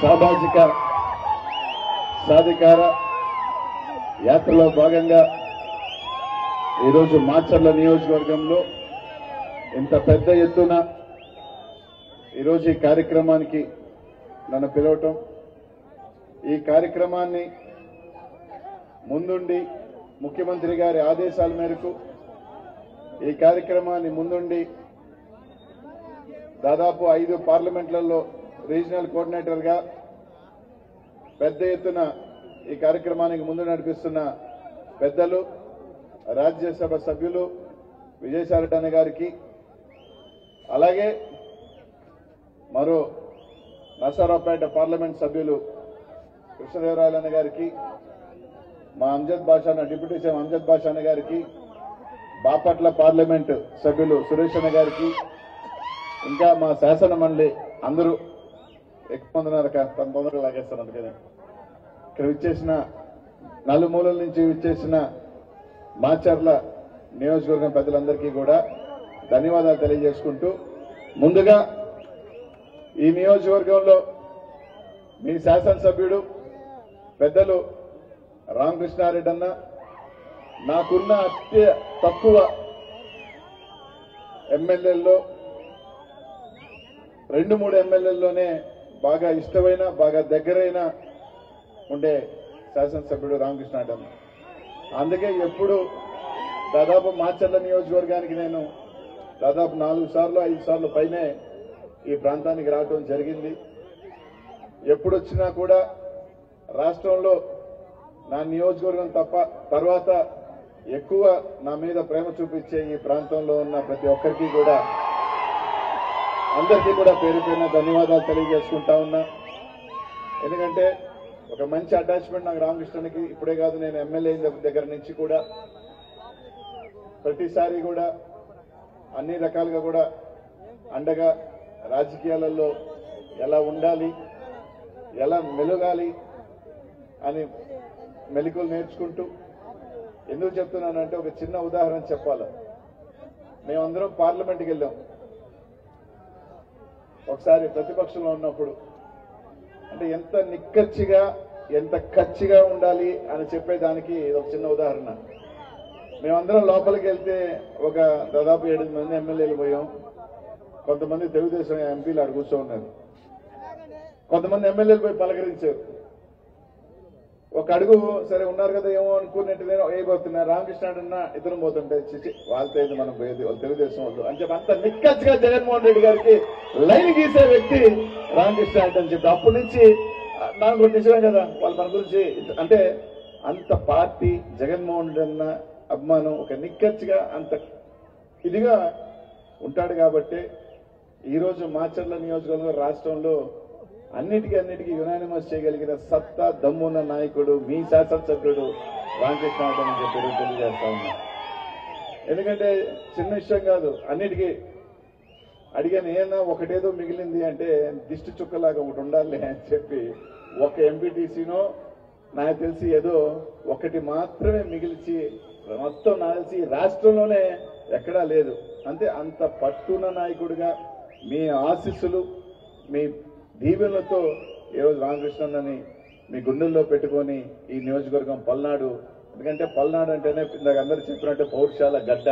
సామాజిక సాధికార యాత్రలో భాగంగా ఈరోజు మాచర్ల నియోజకవర్గంలో ఇంత పెద్ద ఎత్తున ఈరోజు ఈ కార్యక్రమానికి నన్ను పిలవటం ఈ కార్యక్రమాన్ని ముందుండి ముఖ్యమంత్రి గారి ఆదేశాల మేరకు ఈ కార్యక్రమాన్ని ముందుండి దాదాపు ఐదు పార్లమెంట్లలో రీజనల్ కోఆర్డినేటర్గా పెద్ద ఎత్తున ఈ కార్యక్రమానికి ముందు నడిపిస్తున్న పెద్దలు రాజ్యసభ సభ్యులు విజయసాయిరెడ్డి గారికి అలాగే మరో నరసరావుపేట పార్లమెంట్ సభ్యులు కృష్ణదేవరాయలన్న గారికి మా అంజద్ బాషాన డిప్యూటీ సీఎం అంజద్ బాషాన గారికి బాపట్ల పార్లమెంట్ సభ్యులు సురేష్ అన్న గారికి ఇంకా మా శాసన మండలి అందరూ ఎక్కువ మంది ఉన్నారు కా- తన తొందరగా లాగేస్తారు అందుకని ఇక్కడ విచ్చేసిన నలుమూలల నుంచి విచ్చేసిన మాచర్ల నియోజకవర్గం పెద్దలందరికీ కూడా ధన్యవాదాలు తెలియజేసుకుంటూ ముందుగా ఈ నియోజకవర్గంలో మీ శాసనసభ్యుడు పెద్దలు రామకృష్ణారెడ్డి అన్న నాకున్న అత్య తక్కువ ఎమ్మెల్యేల్లో రెండు మూడు ఎమ్మెల్యేల్లోనే బాగా ఇష్టమైన బాగా దగ్గరైన ఉండే శాసనసభ్యుడు రామకృష్ణారెడ్డి అన్న అందుకే ఎప్పుడు దాదాపు మాచర్ల నియోజకవర్గానికి నేను దాదాపు నాలుగు సార్లు ఐదు సార్లు పైనే ఈ ప్రాంతానికి రావడం జరిగింది ఎప్పుడు వచ్చినా కూడా రాష్ట్రంలో నా నియోజకవర్గం తప్ప తర్వాత ఎక్కువ నా మీద ప్రేమ చూపించే ఈ ప్రాంతంలో ఉన్న ప్రతి ఒక్కరికి కూడా అందరికీ కూడా పేరు పేరున ధన్యవాదాలు తెలియజేసుకుంటా ఉన్నా ఎందుకంటే ఒక మంచి అటాచ్మెంట్ నాకు రామకృష్ణనికి ఇప్పుడే కాదు నేను ఎమ్మెల్యే అయిన దగ్గర నుంచి కూడా ప్రతిసారి కూడా అన్ని రకాలుగా కూడా అండగా రాజకీయాలలో ఎలా ఉండాలి ఎలా మెలగాలి అని మెలకులు నేర్చుకుంటూ ఎందుకు చెప్తున్నానంటే ఒక చిన్న ఉదాహరణ చెప్పాలి మేమందరం పార్లమెంట్కి వెళ్ళాం ఒకసారి ప్రతిపక్షంలో ఉన్నప్పుడు అంటే ఎంత నిక్కచ్చిగా ఎంత కచ్చిగా ఉండాలి అని చెప్పేదానికి ఇది ఒక చిన్న ఉదాహరణ మేమందరం లోపలికి వెళ్తే ఒక దాదాపు ఏడు మంది ఎమ్మెల్యేలు పోయాం కొంతమంది తెలుగుదేశం ఎంపీలు అక్కడ కూర్చో ఉన్నారు కొంతమంది ఎమ్మెల్యేలు పోయి పలకరించారు ఒక అడుగు సరే ఉన్నారు కదా ఏమో అనుకున్నట్టు నేను ఏ పోతున్నా రామకృష్ణ అన్న ఇద్దరం పోతుంటే చిచి వాళ్ళతో ఏది మనం పోయేది వాళ్ళు తెలుగుదేశం వాళ్ళు అని చెప్పి అంత నిక్కచ్చిగా జగన్మోహన్ రెడ్డి గారికి లైన్ గీసే వ్యక్తి రామకృష్ణ రెడ్డి అని చెప్పి అప్పటి నుంచి ఆ, నాకు కూడా నిజమే కదా వాళ్ళ మన గురించి అంటే అంత పార్టీ జగన్మోహన్ రెడ్డి అన్న అభిమానం ఒక నిక్కచ్చిగా అంత ఇదిగా ఉంటాడు కాబట్టి ఈరోజు మాచర్ల నియోజకవర్గం రాష్ట్రంలో అన్నిటికీ అన్నిటికీ యునానిమస్ చేయగలిగిన సత్తా దమ్మున్న నాయకుడు మీ శాసనసభ్యుడు రామకృష్ణ అని చెప్పి ఈరోజు తెలియజేస్తా ఉన్నా ఎందుకంటే చిన్న విషయం కాదు అన్నిటికీ అడిగాను ఏనా ఒకటేదో మిగిలింది అంటే దిష్టి చుక్కలాగా ఒకటి ఉండాలి అని చెప్పి ఒక ఎంపీటీసీనో నాకు తెలిసి ఏదో ఒకటి మాత్రమే మిగిల్చి మొత్తం నాకు తెలిసి ఈ రాష్ట్రంలోనే ఎక్కడా లేదు అంటే అంత పట్టున్న నాయకుడిగా మీ ఆశీస్సులు మీ దీవెనలతో ఈరోజు రామకృష్ణన్నని మీ గుండెల్లో పెట్టుకొని ఈ నియోజకవర్గం పల్నాడు ఎందుకంటే పల్నాడు అంటేనే ఇందాక అందరూ చెప్పినట్టు పౌరుషాల గడ్డ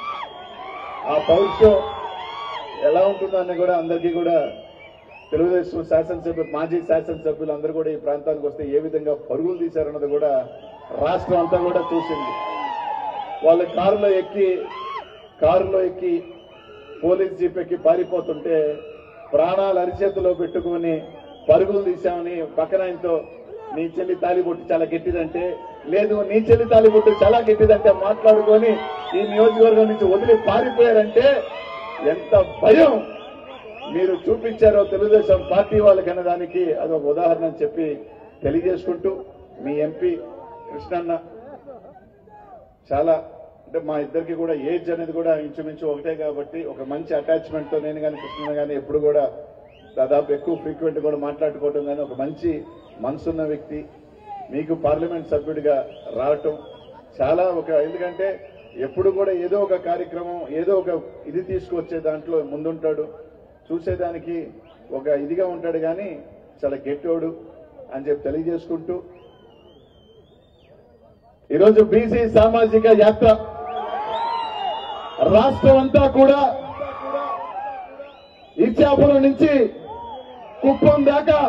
ఆ పౌరుషం ఎలా ఉంటుందని కూడా అందరికీ కూడా తెలుగుదేశం శాసనసభ్యులు మాజీ శాసనసభ్యులు అందరూ కూడా ఈ ప్రాంతానికి వస్తే ఏ విధంగా పరుగులు తీశారన్నది కూడా రాష్ట్రం అంతా కూడా చూసింది వాళ్ళ కారులో ఎక్కి కారులో ఎక్కి పోలీస్ జీప్ ఎక్కి పారిపోతుంటే ప్రాణాలు అరిచేతిలో పెట్టుకొని పరుగులు తీశామని పక్కన ఆయనతో నీ చెల్లి తాలిబొట్టు చాలా గట్టిదంటే లేదు నీ చెల్లి తాలిబొట్టు చాలా గట్టిదంటే మాట్లాడుకొని ఈ నియోజకవర్గం నుంచి వదిలి పారిపోయారంటే ఎంత భయం మీరు చూపించారో తెలుగుదేశం పార్టీ వాళ్ళకి అనే దానికి అదొక ఉదాహరణ అని చెప్పి తెలియజేసుకుంటూ మీ ఎంపీ కృష్ణన్న చాలా అంటే మా ఇద్దరికి కూడా ఏజ్ అనేది కూడా ఇంచుమించు ఒకటే కాబట్టి ఒక మంచి అటాచ్మెంట్ తో నేను కానీ కృష్ణ కానీ ఎప్పుడు కూడా దాదాపు ఎక్కువ ఫ్రీక్వెంట్ కూడా మాట్లాడుకోవటం కానీ ఒక మంచి మనసున్న వ్యక్తి మీకు పార్లమెంట్ సభ్యుడిగా రావటం చాలా ఒక ఎందుకంటే ఎప్పుడు కూడా ఏదో ఒక కార్యక్రమం ఏదో ఒక ఇది తీసుకొచ్చే దాంట్లో ముందుంటాడు చూసేదానికి ఒక ఇదిగా ఉంటాడు కానీ చాలా గట్టివాడు అని చెప్పి తెలియజేసుకుంటూ ఈరోజు బీసీ సామాజిక యాత్ర రాష్ట్రం అంతా కూడా ఇచ్చాపురం నుంచి కుప్పం దాకా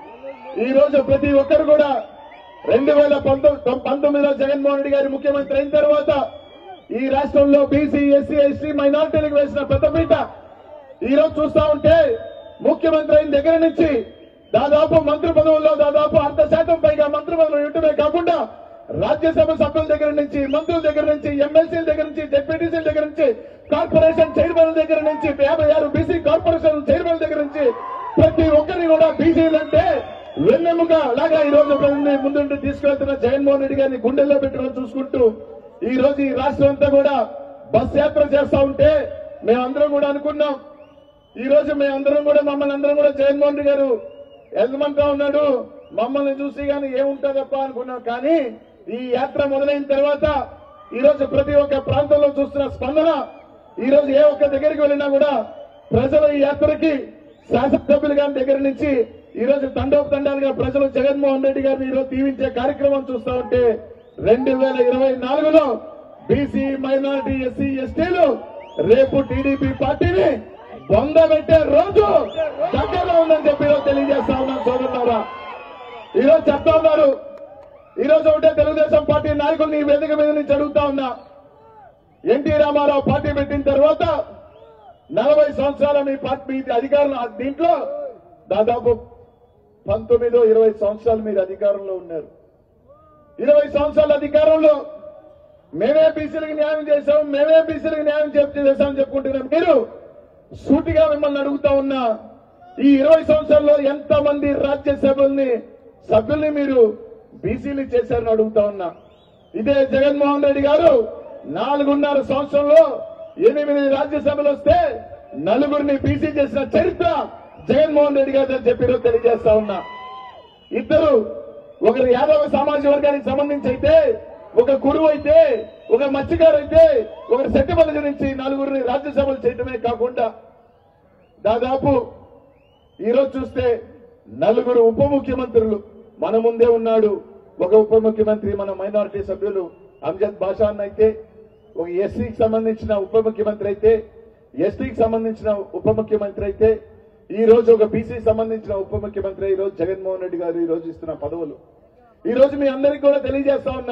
ఈ రోజు ప్రతి ఒక్కరు కూడా రెండు వేల పంతొమ్మిదిలో జగన్మోహన్ రెడ్డి గారి ముఖ్యమంత్రి అయిన తర్వాత ఈ రాష్ట్రంలో బీసీ ఎస్సీ ఎస్టీ మైనార్టీలకు వేసిన పెద్దపీట ఈ రోజు చూస్తా ఉంటే ముఖ్యమంత్రి అయిన దగ్గర నుంచి దాదాపు మంత్రి పదవుల్లో దాదాపు అర్ధ శాతం పైగా మంత్రి పదవులు ఇవ్వటమే కాకుండా రాజ్యసభ సభ్యుల దగ్గర నుంచి మంత్రుల దగ్గర నుంచి ఎమ్మెల్సీల దగ్గర నుంచి జెడ్పీటీసీల దగ్గర నుంచి కార్పొరేషన్ చైర్మన్ దగ్గర నుంచి యాభై ఆరు బీసీ కార్పొరేషన్ చైర్మన్ దగ్గర నుంచి ప్రతి ఒక్కరిని కూడా బీసీలంటే వెన్నెముక లాగా ఈ రోజు ప్రజల్ని ముందుండి తీసుకెళ్తున్న జగన్మోహన్ రెడ్డి గారిని గుండెల్లో పెట్టుకొని చూసుకుంటూ ఈ రోజు ఈ రాష్ట్రం అంతా కూడా బస్ యాత్ర చేస్తా ఉంటే మేమందరం కూడా అనుకున్నాం ఈ రోజు మేమందరం కూడా మమ్మల్ని అందరం కూడా జగన్మోహన్ రెడ్డి గారు వెళ్ళమంటా ఉన్నాడు మమ్మల్ని చూసి కానీ ఏముంటుందప్ప అనుకున్నాం కానీ ఈ యాత్ర మొదలైన తర్వాత ఈ రోజు ప్రతి ఒక్క ప్రాంతంలో చూస్తున్న స్పందన ఈ రోజు ఏ ఒక్క దగ్గరికి వెళ్ళినా కూడా ప్రజలు ఈ యాత్రకి శాసనసభ్యులు గారి దగ్గర నుంచి ఈ రోజు తండోపు తండాలుగా ప్రజలు జగన్మోహన్ రెడ్డి గారిని ఈ రోజు దీవించే కార్యక్రమం చూస్తా ఉంటే రెండు వేల ఇరవై నాలుగులో బీసీ మైనారిటీ ఎస్సీ ఎస్టీలు రేపు టీడీపీ పార్టీని బొందబెట్టే రోజు దగ్గరలో ఉందని చెప్పి ఈరోజు తెలియజేస్తా ఉన్నాను సోదరులారా ఈరోజు చెప్తా ఉన్నారు ఈ రోజు ఒకటే తెలుగుదేశం పార్టీ నాయకుల్ని ఈ వేదిక మీద నుంచి అడుగుతా ఉన్నా ఎన్టీ రామారావు పార్టీ పెట్టిన తర్వాత నలభై సంవత్సరాల మీ పార్టీ మీ అధికారం దీంట్లో దాదాపు పంతొమ్మిదో ఇరవై సంవత్సరాలు మీరు అధికారంలో ఉన్నారు ఇరవై సంవత్సరాల అధికారంలో మేమే బీసీలకు న్యాయం చేశాం మేమే బీసీలకు న్యాయం చెప్- చేశామని చెప్పుకుంటున్నాం మీరు సూటిగా మిమ్మల్ని అడుగుతా ఉన్నా ఈ ఇరవై సంవత్సరాల్లో ఎంత మంది రాజ్యసభల్ని సభ్యుల్ని మీరు బీసీలు చేశారని అడుగుతా ఉన్నా ఇదే జగన్మోహన్ రెడ్డి గారు నాలుగున్నర సంవత్సరంలో ఎనిమిది రాజ్యసభలు వస్తే నలుగురిని బీసీ చేసిన చరిత్ర జగన్మోహన్ రెడ్డి గారు అని చెప్పి ఈరోజు తెలియజేస్తా ఉన్నా ఇద్దరు ఒకరు యాదవ సామాజిక వర్గానికి సంబంధించి అయితే ఒక గురువు అయితే ఒక మత్స్యకారు అయితే ఒకరు సెట్టబలి నుంచి నలుగురిని రాజ్యసభలు చేయటమే కాకుండా దాదాపు ఈరోజు చూస్తే నలుగురు ఉప ముఖ్యమంత్రులు మన ముందే ఉన్నాడు ఒక ఉప ముఖ్యమంత్రి మన మైనారిటీ సభ్యులు అంజద్ బాషాన్ అయితే ఒక ఎస్సీకి సంబంధించిన ఉప ముఖ్యమంత్రి అయితే ఎస్టీకి సంబంధించిన ఉప ముఖ్యమంత్రి అయితే ఈ రోజు ఒక బీసీ సంబంధించిన ఉప ముఖ్యమంత్రి ఈ రోజు జగన్మోహన్ రెడ్డి గారు ఈ రోజు ఇస్తున్న పదవులు ఈ రోజు మీ అందరికీ కూడా తెలియజేస్తా ఉన్నా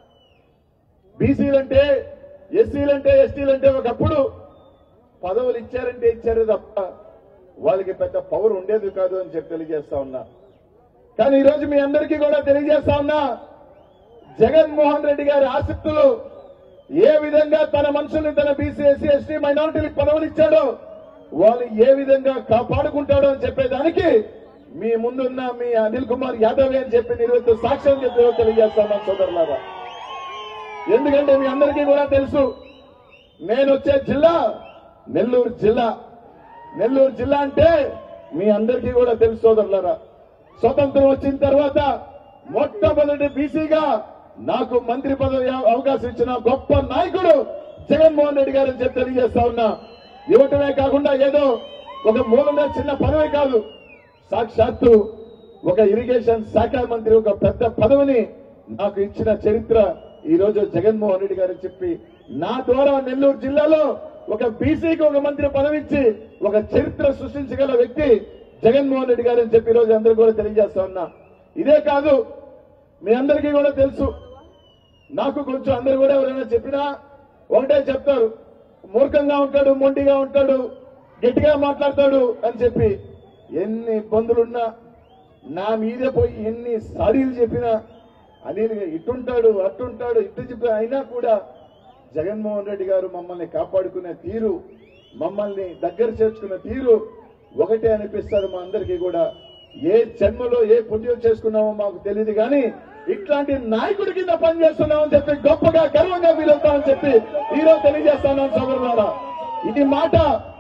బీసీలంటే ఎస్సీలంటే ఎస్టీలంటే ఒకప్పుడు పదవులు ఇచ్చారంటే ఇచ్చారు తప్ప వాళ్ళకి పెద్ద పవర్ ఉండేది కాదు అని చెప్పి తెలియజేస్తా ఉన్నా కానీ ఈ రోజు మీ అందరికీ కూడా తెలియజేస్తా ఉన్నా జగన్మోహన్ రెడ్డి గారి ఆసక్తులు ఏ విధంగా తన మనుషుల్ని తన బీసీ ఎస్సీ ఎస్టీ మైనారిటీలకు పదవులు ఇచ్చాడో వాళ్ళు ఏ విధంగా కాపాడుకుంటాడో అని చెప్పేదానికి మీ ముందున్న మీ అనిల్ కుమార్ యాదవ్ అని చెప్పి నిర్వహిస్తూ సాక్ష్యం చెప్పి ఈరోజు తెలియజేస్తా ఉన్నాను సోదరులారా ఎందుకంటే మీ అందరికీ కూడా తెలుసు నేను వచ్చే జిల్లా నెల్లూరు జిల్లా నెల్లూరు జిల్లా అంటే మీ అందరికీ కూడా తెలుసు సోదరులారా స్వతంత్రం వచ్చిన తర్వాత మొట్టమొదటి బీసీగా నాకు మంత్రి పదవి అవ- అవకాశం ఇచ్చిన గొప్ప నాయకుడు జగన్మోహన్ రెడ్డి గారు అని చెప్పి తెలియజేస్తా ఉన్నా ఇవ్వటమే కాకుండా ఏదో ఒక మూలంగా చిన్న పదవి కాదు సాక్షాత్తు ఒక ఇరిగేషన్ శాఖ మంత్రి ఒక పెద్ద పదవిని నాకు ఇచ్చిన చరిత్ర ఈ రోజు జగన్మోహన్ రెడ్డి గారు చెప్పి నా ద్వారా నెల్లూరు జిల్లాలో ఒక బీసీకి ఒక మంత్రి పదవి ఇచ్చి ఒక చరిత్ర సృష్టించగల వ్యక్తి జగన్మోహన్ రెడ్డి గారు అని చెప్పి ఈ రోజు అందరూ కూడా తెలియజేస్తా ఉన్నా ఇదే కాదు మీ అందరికీ కూడా తెలుసు నాకు కొంచెం అందరు కూడా ఎవరైనా చెప్పినా ఒకటే చెప్తారు మూర్ఖంగా ఉంటాడు మొండిగా ఉంటాడు గట్టిగా మాట్లాడతాడు అని చెప్పి ఎన్ని ఇబ్బందులున్నా నా మీదే పోయి ఎన్ని సాడీలు చెప్పినా అనిల్ ఇటుంటాడు అట్టుంటాడు ఇటు చెప్పి అయినా కూడా జగన్మోహన్ రెడ్డి గారు మమ్మల్ని కాపాడుకునే తీరు మమ్మల్ని దగ్గర చేర్చుకునే తీరు ఒకటే అనిపిస్తారు మా అందరికీ కూడా ఏ జన్మలో ఏ పుణ్యం చేసుకున్నామో మాకు తెలియదు కానీ ఇట్లాంటి నాయకుడి కింద పనిచేస్తున్నామని చెప్పి గొప్పగా గర్వంగా ఫీల్ అవుతామని చెప్పి ఈరోజు తెలియజేస్తాను సోదరులారా ఇది మాట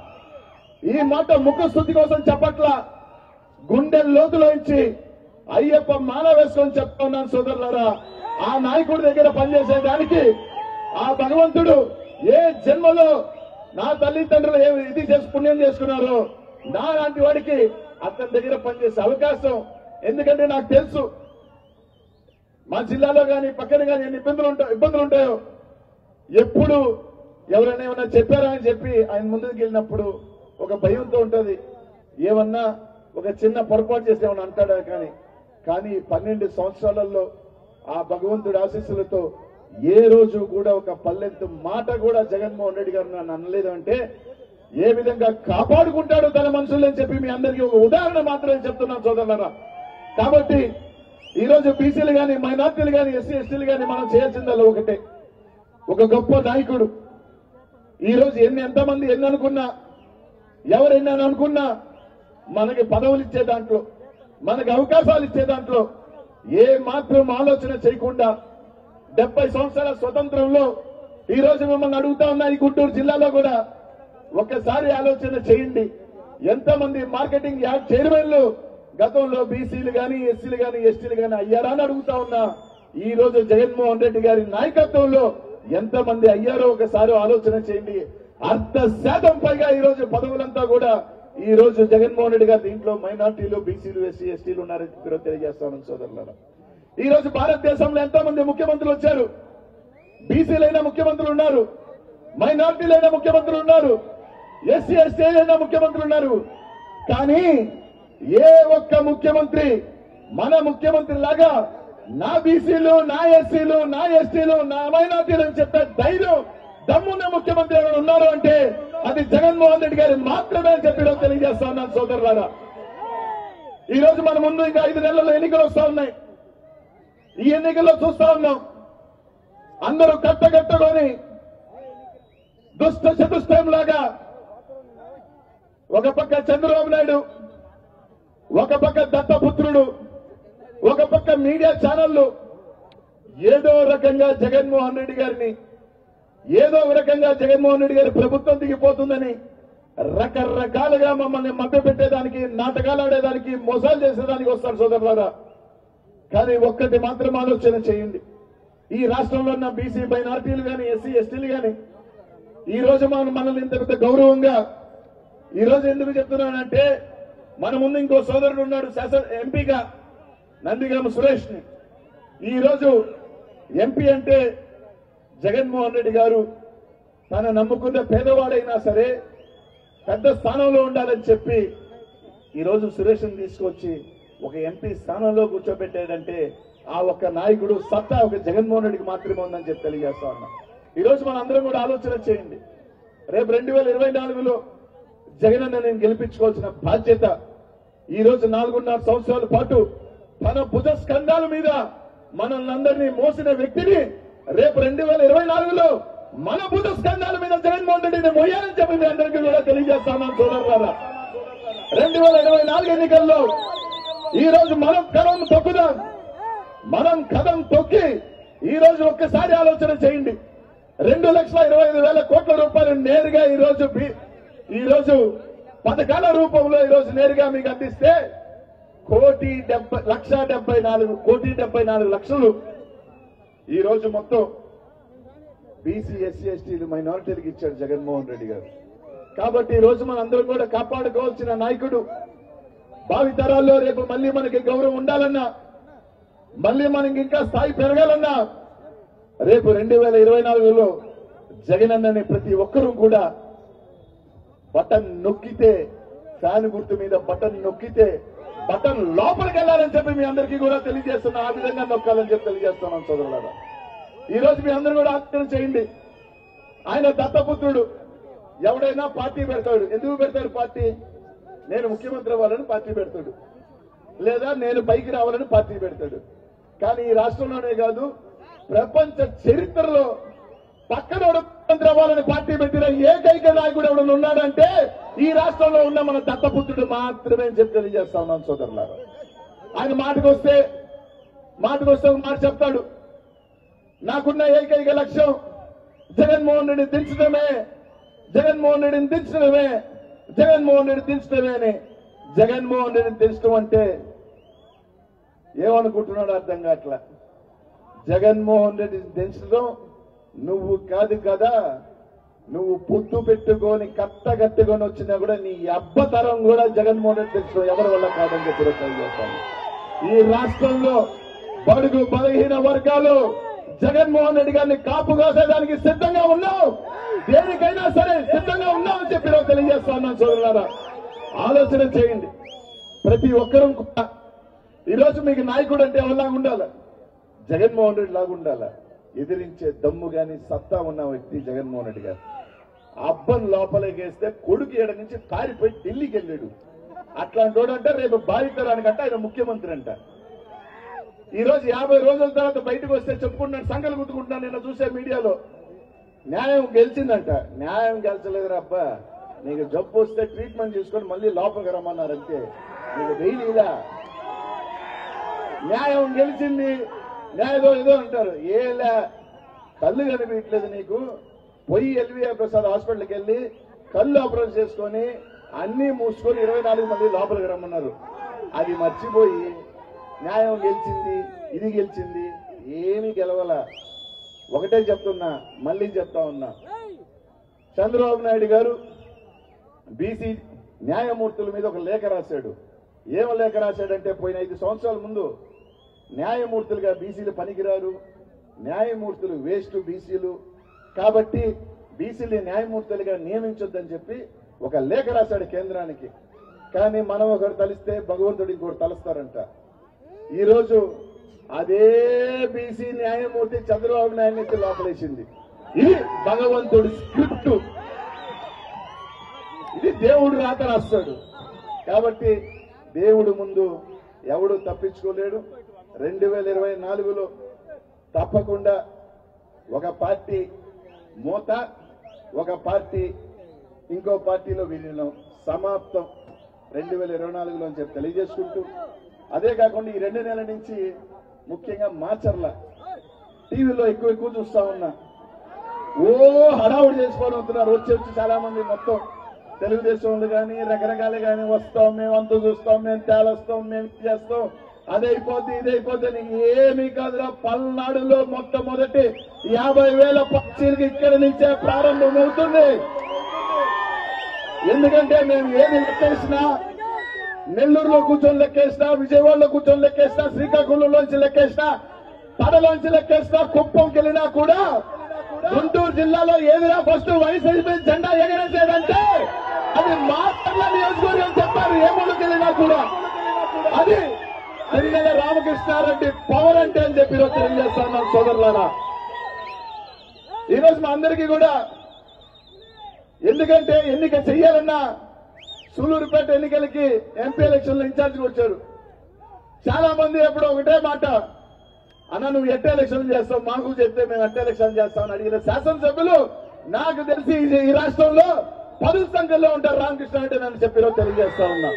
ఈ మాట ముఖ స్థుతి కోసం చెప్పట్లా గుండె లోతులోంచి అయ్యప్ప మాల వేసుకొని చెప్తున్నాను సోదరులారా ఆ నాయకుడి దగ్గర పనిచేసేదానికి ఆ భగవంతుడు ఏ జన్మలో నా తల్లిదండ్రులు ఏ ఇది చేసి పుణ్యం చేసుకున్నారో నా లాంటి వాడికి అతని దగ్గర పనిచేసే అవకాశం ఎందుకంటే నాకు తెలుసు మా జిల్లాలో కానీ పక్కన కానీ ఎన్ని ఇబ్బందులు ఉంటాయి ఇబ్బందులు ఉంటాయో ఎప్పుడు ఎవరైనా ఏమన్నా చెప్పారా అని చెప్పి ఆయన ముందుకు వెళ్ళినప్పుడు ఒక భయంతో ఉంటది ఏమన్నా ఒక చిన్న పొరపాటు చేసి ఏమన్నా అంటాడా కానీ కానీ పన్నెండు సంవత్సరాలలో ఆ భగవంతుడి ఆశీస్సులతో ఏ రోజు కూడా ఒక పల్లెంతు మాట కూడా జగన్మోహన్ రెడ్డి గారు నన్ను అనలేదు అంటే ఏ విధంగా కాపాడుకుంటాడు తన మనుషులు అని చెప్పి మీ అందరికీ ఒక ఉదాహరణ మాత్రమే చెప్తున్నాను సోదరులారా కాబట్టి ఈ రోజు బీసీలు గాని మైనార్టీలు గాని ఎస్సీ ఎస్టీలు గాని మనం చేయాల్సిందల్లా ఒకటే ఒక గొప్ప నాయకుడు ఈ రోజు ఎన్ని ఎంతమంది ఎన్ని అనుకున్నా ఎవరు ఎన్ని అని అనుకున్నా మనకి పదవులు ఇచ్చే దాంట్లో మనకి అవకాశాలు ఇచ్చే దాంట్లో ఏ మాత్రం ఆలోచన చేయకుండా డెబ్బై సంవత్సరాల స్వతంత్రంలో ఈ రోజు మిమ్మల్ని అడుగుతా ఉన్నా ఈ గుంటూరు జిల్లాలో కూడా ఒక్కసారి ఆలోచన చేయండి ఎంతమంది మార్కెటింగ్ యాడ్ చైర్మన్లు గతంలో బీసీలు గాని ఎస్సీలు గాని ఎస్టీలు గాని అయ్యారా అని అడుగుతా ఉన్నా ఈ రోజు జగన్మోహన్ రెడ్డి గారి నాయకత్వంలో ఎంతమంది అయ్యారో ఒకసారి ఆలోచన చేయండి అర్ధ శాతం పైగా ఈ రోజు పదవులంతా కూడా ఈ రోజు జగన్మోహన్ రెడ్డి గారి దీంట్లో మైనార్టీలు బీసీలు ఎస్సీ ఎస్టీలు ఉన్నారని చెప్పి ఈరోజు తెలియజేస్తాను సోదరులారా ఈ రోజు భారతదేశంలో ఎంతో మంది ముఖ్యమంత్రులు వచ్చారు బీసీలైన ముఖ్యమంత్రులు ఉన్నారు మైనార్టీలైన ముఖ్యమంత్రులు ఉన్నారు ఎస్సీ ఎస్టీలైన ముఖ్యమంత్రులు ఉన్నారు కానీ ఏ ఒక్క ముఖ్యమంత్రి మన ముఖ్యమంత్రి లాగా నా బీసీలు నా ఎస్సీలు నా ఎస్టీలు నా మైనార్టీలు అని చెప్పే ధైర్యం దమ్మున్న ముఖ్యమంత్రి ఎవరు ఉన్నారు అంటే అది జగన్మోహన్ రెడ్డి గారి మాత్రమే అని చెప్పి ఈరోజు తెలియజేస్తా ఉన్నాను సోదరులారా ఈ రోజు మన ముందు ఇంకా ఐదు నెలల్లో ఎన్నికలు వస్తా ఉన్నాయి ఈ ఎన్నికల్లో చూస్తా ఉన్నాం అందరూ కట్టగట్టుకొని దుష్ట చతుష్టయం లాగా ఒక పక్క చంద్రబాబు నాయుడు ఒక పక్క దత్తపుత్రుడు ఒక పక్క మీడియా ఛానళ్లు ఏదో రకంగా జగన్మోహన్ రెడ్డి గారిని ఏదో ఒక రకంగా జగన్మోహన్ రెడ్డి గారి ప్రభుత్వం దిగిపోతుందని రకరకాలుగా మమ్మల్ని మభ్యపెట్టేదానికి నాటకాలు ఆడేదానికి మోసాలు చేసేదానికి వస్తారు సోదరులారా కానీ ఒక్కటి మాత్రం ఆలోచన చేయండి ఈ రాష్ట్రంలో ఉన్న బీసీ మైనార్టీలు కానీ ఎస్సీ ఎస్టీలు కానీ ఈ రోజు మనం మనల్ని ఇంత పెద్ద గౌరవంగా ఈ రోజు ఎందుకు చెప్తున్నానంటే మన ముందు ఇంకో సోదరుడు ఉన్నాడు శాసన ఎంపీగా నందిగామ సురేష్ ని ఈ రోజు ఎంపీ అంటే జగన్మోహన్ రెడ్డి గారు తన నమ్ముకున్న పేదవాడైనా సరే పెద్ద స్థానంలో ఉండాలని చెప్పి ఈ రోజు సురేష్ని తీసుకొచ్చి ఒక ఎంపీ స్థానంలో కూర్చోబెట్టాడంటే ఆ ఒక్క నాయకుడు సత్తా ఒక జగన్మోహన్ రెడ్డికి మాత్రమే ఉందని చెప్పి తెలియజేస్తా ఉన్నా ఈ రోజు మన అందరం కూడా ఆలోచన చేయండి రేపు రెండు వేల ఇరవై నాలుగులో జగన్ అన్న నేను గెలిపించుకోవాల్సిన బాధ్యత ఈ రోజు నాలుగున్నర సంవత్సరాల పాటు తన భుజ స్కంధాల మీద మనల్ని అందరినీ మోసిన వ్యక్తిని రేపు రెండు వేల ఇరవై నాలుగులో మన భుజ స్కంధాల మీద జగన్మోహన్ రెడ్డిని మోయాలని చెప్పి మీ అందరికీ కూడా తెలియజేస్తాను సోదరులారా రెండు వేల ఇరవై నాలుగు ఎన్నికల్లో ఈ రోజు మనం కదం తొక్కుదాం మనం కదం తొక్కి ఈ రోజు ఒక్కసారి ఆలోచన చేయండి రెండు లక్షల ఇరవై ఐదు వేల కోట్ల రూపాయలు నేరుగా ఈ రోజు బి- ఈ రోజు పథకాల రూపంలో ఈ రోజు నేరుగా మీకు అందిస్తే కోటి డెబ్బై లక్ష డెబ్బై నాలుగు కోటి డెబ్బై నాలుగు లక్షలు ఈ రోజు మొత్తం బీసీ ఎస్సీ ఎస్టీలు మైనారిటీలకు ఇచ్చాడు జగన్మోహన్ రెడ్డి గారు కాబట్టి ఈ రోజు మన అందరం కూడా కాపాడుకోవాల్సిన నాయకుడు భావి తరాల్లో రేపు మళ్ళీ మనకి గౌరవం ఉండాలన్నా మళ్ళీ మనకి ఇంకా స్థాయి పెరగాలన్నా రేపు రెండు వేల ఇరవై నాలుగులో జగనన్నని ప్రతి ఒక్కరూ కూడా బటన్ నొక్కితే ఫ్యాన్ గుర్తు మీద బటన్ నొక్కితే బటన్ లోపలికి వెళ్ళాలని చెప్పి మీ అందరికీ కూడా తెలియజేస్తున్నా ఆ విధంగా నొక్కాలని చెప్పి తెలియజేస్తున్నాం సోదరులారా ఈ రోజు మీ అందరూ కూడా ఆలోచన చేయండి ఆయన దత్తపుత్రుడు ఎవడైనా పార్టీ పెడతాడు ఎందుకు పెడతాడు పార్టీ నేను ముఖ్యమంత్రి అవ్వాలని పార్టీ పెడతాడు లేదా నేను పైకి రావాలని పార్టీ పెడతాడు కానీ ఈ రాష్ట్రంలోనే కాదు ప్రపంచ చరిత్రలో పక్కన ఎవడు ముఖ్యమంత్రి అవ్వాలని పార్టీ పెట్టిన ఏకైక నాయకుడు ఎవడన్నా ఉన్నాడంటే ఈ రాష్ట్రంలో ఉన్న మన దత్తపుత్రుడు మాత్రమే అని చెప్పి తెలియజేస్తా ఉన్నాను సోదరులారా ఆయన మాటకు వస్తే మాటకు వస్తే ఒక మాట చెప్తాడు నాకున్న ఏకైక లక్ష్యం జగన్మోహన్ రెడ్డి దించడమే జగన్మోహన్ రెడ్డిని దించడమే జగన్మోహన్ రెడ్డి దించడమే అని జగన్మోహన్ రెడ్డిని దించడం అంటే ఏమనుకుంటున్నాడు అర్థం కావట్లా జగన్మోహన్ రెడ్డిని దించడం నువ్వు కాదు కదా నువ్వు పొత్తు పెట్టుకొని కట్ట కట్టుకొని వచ్చినా కూడా నీ అబ్బతరం కూడా జగన్మోహన్ రెడ్డి తెచ్చిన ఎవరి వల్ల కాదని చెప్పి ఈరోజు తెలియజేస్తాను ఈ రాష్ట్రంలో బడుగు బలహీన వర్గాలు జగన్మోహన్ రెడ్డి గారిని కాపు కాసేదానికి సిద్ధంగా ఉన్నావు దేనికైనా సరే సిద్ధంగా ఉన్నామని చెప్పి ఈరోజు తెలియజేస్తా ఉన్నాను సోదరులారా ఆలోచన చేయండి ప్రతి ఒక్కరూ కూడా ఈరోజు మీకు నాయకుడు అంటే ఎవరిలాగా ఉండాలి జగన్మోహన్ రెడ్డి లాగా ఉండాలా ఎదిరించే దమ్ము గాని సత్తా ఉన్న వ్యక్తి జగన్మోహన్ రెడ్డి గారు అబ్బన్ లోపలికి వేస్తే కొడుకు ఏడ నుంచి పారిపోయి ఢిల్లీకి వెళ్ళాడు అట్లాంటి వాడు అంటే రేపు బాధితరానికంటే ఆయన ముఖ్యమంత్రి అంట ఈ రోజు యాభై రోజుల తర్వాత బయటకు వస్తే చెప్పుకుంటున్నాడు సంకలు గుట్టుకుంటున్నాను నిన్న చూసే మీడియాలో న్యాయం గెలిచిందంట న్యాయం గెలిచలేదురా అబ్బా నీకు జబ్బు వస్తే ట్రీట్మెంట్ చేసుకొని మళ్ళీ లోపలికి రమ్మన్నారు అంతే నీకు డైలీ ఇలా న్యాయం గెలిచింది న్యాయదో ఏదో అంటారు ఏలా కళ్ళు కనిపించట్లేదు నీకు పోయి ఎల్విఆర్ ప్రసాద్ హాస్పిటల్కి వెళ్ళి కళ్ళు ఆపరేషన్ చేసుకొని అన్ని మూసుకొని ఇరవై నాలుగు మంది లోపలికి రమ్మన్నారు అది మర్చిపోయి న్యాయం గెలిచింది ఇది గెలిచింది ఏమీ గెలవల ఒకటే చెప్తున్నా మళ్ళీ చెప్తా ఉన్నా చంద్రబాబు నాయుడు గారు బీసీ న్యాయమూర్తుల మీద ఒక లేఖ రాశాడు ఏమ లేఖ రాశాడంటే పోయిన ఐదు సంవత్సరాల ముందు న్యాయమూర్తులుగా బీసీలు పనికిరారు న్యాయమూర్తులు వేస్ట్ బీసీలు కాబట్టి బీసీలు న్యాయమూర్తులుగా నియమించొద్దని చెప్పి ఒక లేఖ రాశాడు కేంద్రానికి కానీ మనం ఒకరు తలిస్తే భగవంతుడు ఇంకోటి తలుస్తారంట ఈరోజు అదే బీసీ న్యాయమూర్తి చంద్రబాబు నాయుడు లోపలేసింది ఇది భగవంతుడి స్క్రిప్ట్ ఇది దేవుడు రాత రాస్తాడు కాబట్టి దేవుడు ముందు ఎవడు తప్పించుకోలేడు రెండు వేల ఇరవై నాలుగులో తప్పకుండా ఒక పార్టీ మూత ఒక పార్టీ ఇంకో పార్టీలో విలీనం సమాప్తం రెండు వేల ఇరవై నాలుగులో అని చెప్పి తెలియజేసుకుంటూ అదే కాకుండా ఈ రెండు నెలల నుంచి ముఖ్యంగా మాచర్ల టీవీలో ఎక్కువ ఎక్కువ చూస్తా ఉన్నా ఓ హడావుడి చేసుకొని వస్తున్నారు వచ్చి వచ్చి చాలా మంది మొత్తం తెలుగుదేశం వాళ్ళు కానీ రకరకాలు కానీ వస్తాం మేము అంత చూస్తాం మేము తేలొస్తాం మేము ఇది చేస్తాం అదే అయిపోద్ది ఇది అయిపోద్ది నీకు ఏమీ కాదురా పల్నాడులో మొట్టమొదటి యాభై వేల పక్షీలకి ఇక్కడి నుంచే ప్రారంభమవుతుంది ఎందుకంటే మేము ఏది లెక్కేసినా నెల్లూరులో కూర్చొని లెక్కేసినా విజయవాడలో కూర్చొని లెక్కేసినా శ్రీకాకుళంలోంచి లెక్కేసినా పడలోంచి లెక్కేసినా కుప్పంకి వెళ్ళినా కూడా గుంటూరు జిల్లాలో ఏదిరా ఫస్ట్ వైసీపీ జెండా ఎగరేసేదంటే అది మాత్రమే నియోజకవర్గం చెప్పారు ఏ మూడుకి వెళ్ళినా కూడా అది తిరుమల రామకృష్ణారెడ్డి పవర్ అంటే అని చెప్పి ఈరోజు తెలియజేస్తున్నాం సోదరులారా ఈరోజు మా అందరికీ కూడా ఎందుకంటే ఎన్నిక చెయ్యాలన్నా సూలూరుపేట ఎన్నికలకి ఎంపీ ఎలక్షన్ లో ఇన్ఛార్జ్ వచ్చారు చాలా మంది ఎప్పుడు ఒకటే మాట అన్న నువ్వు ఎట్ట ఎలక్షన్ చేస్తావు మాకు చెప్తే మేము ఎట్ట ఎలక్షన్ చేస్తామని అడిగిన శాసనసభ్యులు నాకు తెలిసి ఈ- ఈ రాష్ట్రంలో పదు సంఖ్యలో ఉంటారు రామకృష్ణ అంటే నన్ను చెప్పిరో తెలియజేస్తా ఉన్నా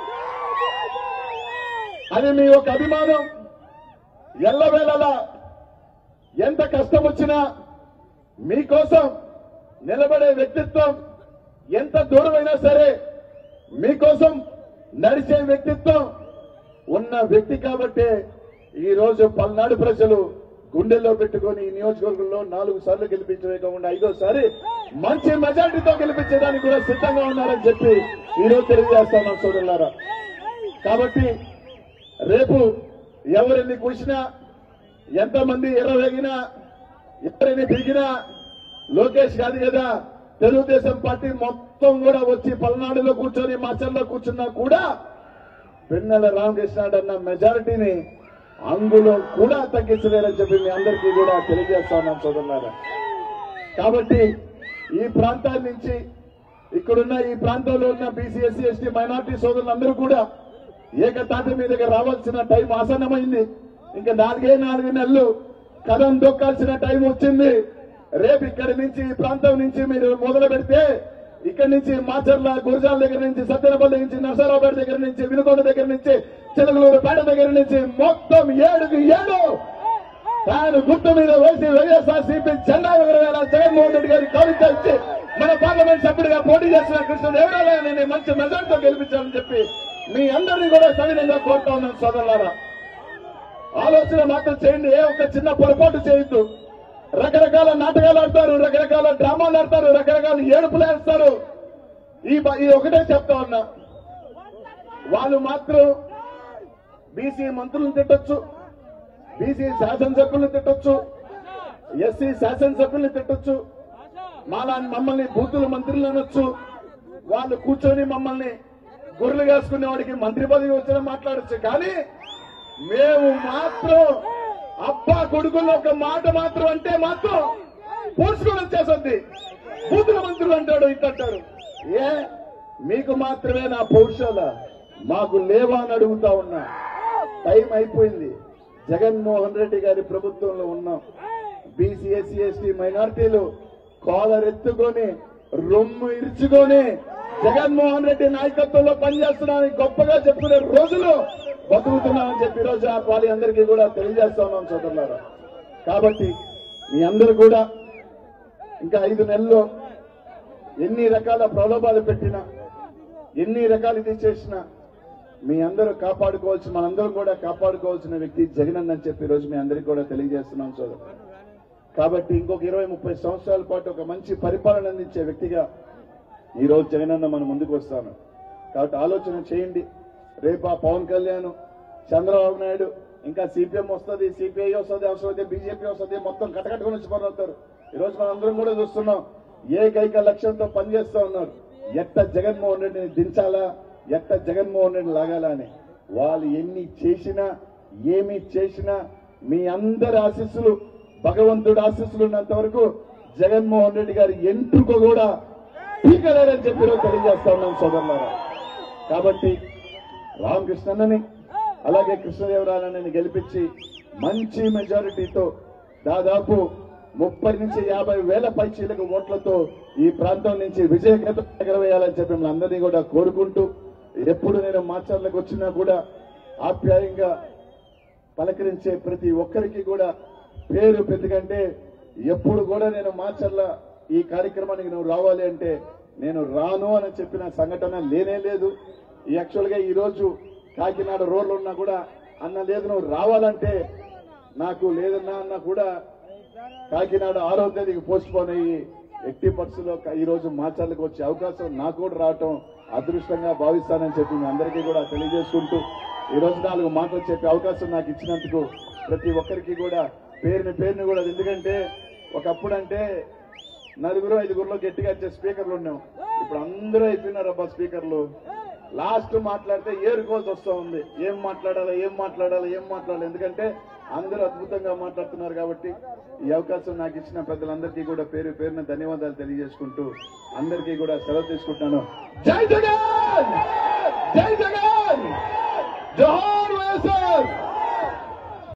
అది మీ యొక్క అభిమానం ఎల్లవేళలా ఎంత కష్టం వచ్చినా మీకోసం నిలబడే వ్యక్తిత్వం ఎంత దూరమైనా సరే మీకోసం నడిచే వ్యక్తిత్వం ఉన్న వ్యక్తి కాబట్టే ఈ రోజు పల్నాడు ప్రజలు గుండెల్లో పెట్టుకొని ఈ నియోజకవర్గంలో నాలుగు సార్లు గెలిపించడమే కాకుండా ఐదోసారి మంచి మెజార్టీతో గెలిపించడానికి కూడా సిద్ధంగా ఉన్నారని చెప్పి ఈ రోజు తెలియజేస్తాను సోదరులారా కాబట్టి రేపు ఎవరిని కూర్చినా ఎంతమంది ఎర్రవేగినా ఎవరిని పీకినా లోకేష్ కాదు కదా తెలుగుదేశం పార్టీ మొత్తం కూడా వచ్చి పల్నాడులో కూర్చొని మచ్చల్లో కూర్చున్నా కూడా పిన్నెల రామకృష్ణ అన్న మెజారిటీని అంగులో కూడా తగ్గించలేరని చెప్పి మీ అందరికీ కూడా తెలియజేస్తా ఉన్నాను సోదరులారా కాబట్టి ఈ ప్రాంతాల నుంచి ఇక్కడున్న ఈ ప్రాంతంలో ఉన్న బీసీ ఎస్సీ ఎస్టీ మైనార్టీ సోదరులందరూ కూడా ఏకతాటి మీదకి రావాల్సిన టైం ఆసన్నమైంది ఇంకా నాలుగే నాలుగు నెలలు కథం దొక్కాల్సిన టైం వచ్చింది రేపు ఇక్కడి నుంచి ఈ ప్రాంతం నుంచి మీరు మొదలు పెడితే ఇక్కడి నుంచి మాచర్ల గురజాల దగ్గర నుంచి సత్యనపల్లి నుంచి నర్సరావుపేట దగ్గర నుంచి వినుకొండ దగ్గర నుంచి చిలకలూరుపేట దగ్గర నుంచి మొత్తం ఏడుకు ఏడు తాను గుర్తు మీద వేసి వైఎస్ఆర్ సిపి జెండా ఎగరవేళ జగన్మోహన్ రెడ్డి గారికి కవిత మన పార్లమెంట్ సభ్యుడిగా పోటీ చేసిన కృష్ణదేవరాయలని మంచి మెజార్టీతో గెలిపించాలని చెప్పి మీ అందరినీ కూడా సవినంగా కోరుతా ఉన్నాను సోదరులారా ఆలోచన మాత్రం చేయండి ఏ ఒక్క చిన్న పొరపాటు చేయొద్దు రకరకాల నాటకాలు ఆడతారు రకరకాల డ్రామాలు ఆడతారు రకరకాల ఏడుపులు వేస్తారు ఈ బ- ఈ ఒకటే చెప్తా ఉన్నా వాళ్ళు మాత్రం బీసీ మంత్రులను తిట్టొచ్చు బీసీ శాసనసభ్యులను తిట్టొచ్చు ఎస్సీ శాసనసభ్యుల్ని తిట్టొచ్చు మాలా మమ్మల్ని బూతుల మంత్రులు అనొచ్చు వాళ్ళు కూర్చొని మమ్మల్ని గొర్రెలు కాసుకునే వాడికి మంత్రి పదవి వచ్చిన మాట్లాడచ్చు కానీ మేము మాత్రం అబ్బా కొడుకుల్లో ఒక మాట మాత్రం అంటే మాత్రం పోడ్చుకొని వచ్చేస్తుంది బూతుల మంత్రులు అంటాడు ఇంటాడు ఏ మీకు మాత్రమే నా పౌరుషాల మాకు లేవా అని అడుగుతా ఉన్నా టైం అయిపోయింది జగన్మోహన్ రెడ్డి గారి ప్రభుత్వంలో ఉన్నాం బీసీ ఎస్సీ ఎస్టీ మైనార్టీలు కాలర్ ఎత్తుకొని రొమ్ము ఇరుచుకొని జగన్మోహన్ రెడ్డి నాయకత్వంలో పనిచేస్తున్నామని గొప్పగా చెప్పుకునే రోజులు బతుకుతున్నామని చెప్పి ఈరోజు ఆ వాళ్ళ అందరికీ కూడా తెలియజేస్తా ఉన్నాం సోదరులారా కాబట్టి మీ అందరూ కూడా ఇంకా ఐదు నెలల్లో ఎన్ని రకాల ప్రలోభాలు పెట్టినా ఎన్ని రకాలు ఇది చేసినా మీ అందరూ కాపాడుకోవాల్సి మనందరం కూడా కాపాడుకోవాల్సిన వ్యక్తి జగన్ అని చెప్పి ఈరోజు మీ అందరికీ కూడా తెలియజేస్తున్నాం సోదరు కాబట్టి ఇంకొక ఇరవై ముప్పై సంవత్సరాల పాటు ఒక మంచి పరిపాలన అందించే వ్యక్తిగా ఈ రోజు జగనన్న మన ముందుకు వస్తాను కాబట్టి ఆలోచన చేయండి రేపు ఆ పవన్ కళ్యాణ్ చంద్రబాబు నాయుడు ఇంకా సిపిఎం వస్తుంది సిపిఐ వస్తుంది అవసరమైతే బీజేపీ వస్తుంది మొత్తం కటకట్టుకుని వచ్చి పనులుతారు ఈ రోజు మనం అందరం కూడా చూస్తున్నాం ఏకైక లక్ష్యంతో పనిచేస్తా ఉన్నారు ఎట్ట జగన్మోహన్ రెడ్డిని దించాలా ఎట్ట జగన్మోహన్ రెడ్డిని లాగాలా అని వాళ్ళు ఎన్ని చేసినా ఏమి చేసినా మీ అందరి ఆశీస్సులు భగవంతుడు ఆశీస్సులు ఉన్నంత వరకు జగన్మోహన్ రెడ్డి గారి ఎంట్రుక కూడా పీకలేరని చెప్పి ఈరోజు తెలియజేస్తా ఉన్నాం సోదరులారా కాబట్టి రామకృష్ణన్నని అలాగే కృష్ణదేవరాయలని గెలిపించి మంచి మెజారిటీతో దాదాపు ముప్పై నుంచి యాభై వేల పైచీలకు ఓట్లతో ఈ ప్రాంతం నుంచి విజయకేతం ఎగరవేయాలని చెప్పి మిమ్మల్ని అందరినీ కూడా కోరుకుంటూ ఎప్పుడు నేను మాచర్లకు వచ్చినా కూడా ఆప్యాయంగా పలకరించే ప్రతి ఒక్కరికి కూడా పేరు పెద్దకంటే ఎప్పుడు కూడా నేను మాచర్ల ఈ కార్యక్రమానికి నువ్వు రావాలి అంటే నేను రాను అని చెప్పిన సంఘటన లేనే లేదు ఈ యాక్చువల్ గా ఈ రోజు కాకినాడ రోడ్లు ఉన్నా కూడా అన్న లేదు నువ్వు రావాలంటే నాకు లేదన్నా అన్న కూడా కాకినాడ ఆరో తేదీకి పోస్ట్ పోన్ అయ్యి ఎట్టి పరిస్థితుల్లో ఈ రోజు మాచర్లకు వచ్చే అవకాశం నాకు కూడా రావటం అదృష్టంగా భావిస్తానని చెప్పి మీ అందరికీ కూడా తెలియజేసుకుంటూ ఈ రోజు నాలుగు మాటలు చెప్పే అవకాశం నాకు ఇచ్చినందుకు ప్రతి ఒక్కరికి కూడా పేరుని పేరుని కూడా ఎందుకంటే ఒకప్పుడు అంటే నలుగురు ఐదుగురులో గట్టిగా వచ్చే స్పీకర్లు ఉన్నాం ఇప్పుడు అందరూ అయిపోయినారు అబ్బా స్పీకర్లు లాస్ట్ మాట్లాడితే ఏరుకోవాల్సి వస్తా ఉంది ఏం మాట్లాడాలి ఏం మాట్లాడాలి ఏం మాట్లాడాలి ఎందుకంటే అందరూ అద్భుతంగా మాట్లాడుతున్నారు కాబట్టి ఈ అవకాశం నాకు ఇచ్చిన ప్రజలందరికీ కూడా పేరు పేరున ధన్యవాదాలు తెలియజేసుకుంటూ అందరికీ కూడా సెలవు తీసుకుంటున్నాను జై జగన్ జై జగన్ జోహార్ వైఎస్ఆర్